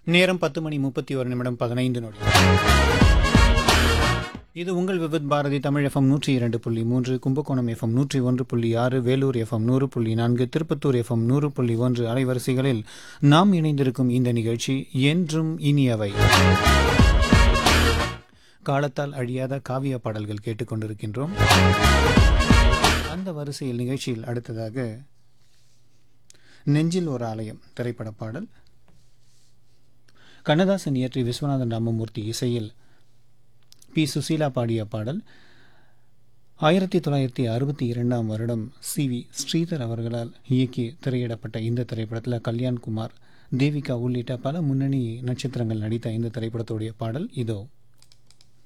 நேரம் பத்து மணி முப்பத்தி ஒரு நிமிடம் பதினைந்து நொடி இது உங்கள் விவித் பாரதி தமிழ் எஃப்எம் நூற்றி இரண்டு புள்ளி மூன்று கும்பகோணம் எஃப்எம் நூற்றி ஒன்று புள்ளி ஆறு வேலூர் எஃப்எம் நூறு புள்ளி நான்கு திருப்பத்தூர் எஃப்எம் நூறு புள்ளி ஒன்று அலைவரிசைகளில் நாம் இணைந்திருக்கும் இந்த நிகழ்ச்சி என்றும் இனியவை காலத்தால் அழியாத காவிய பாடல்கள் கேட்டுக்கொண்டிருக்கின்றோம் அந்த வரிசையில் நிகழ்ச்சியில் அடுத்ததாக நெஞ்சில் ஒரு ஆலயம் திரைப்பட பாடல் கண்ணதாசன் இயற்றி விஸ்வநாதன் ராமமூர்த்தி இசையில் பி சுசீலா பாடிய பாடல் ஆயிரத்தி தொள்ளாயிரத்தி அறுபத்தி இரண்டாம் வருடம் சி வி ஸ்ரீதர் அவர்களால் இயக்கி திரையிடப்பட்ட இந்த திரைப்படத்தில் கல்யாண்குமார் தேவிகா உள்ளிட்ட பல முன்னணி நட்சத்திரங்கள் நடித்த இந்த திரைப்படத்துடைய பாடல் இதோ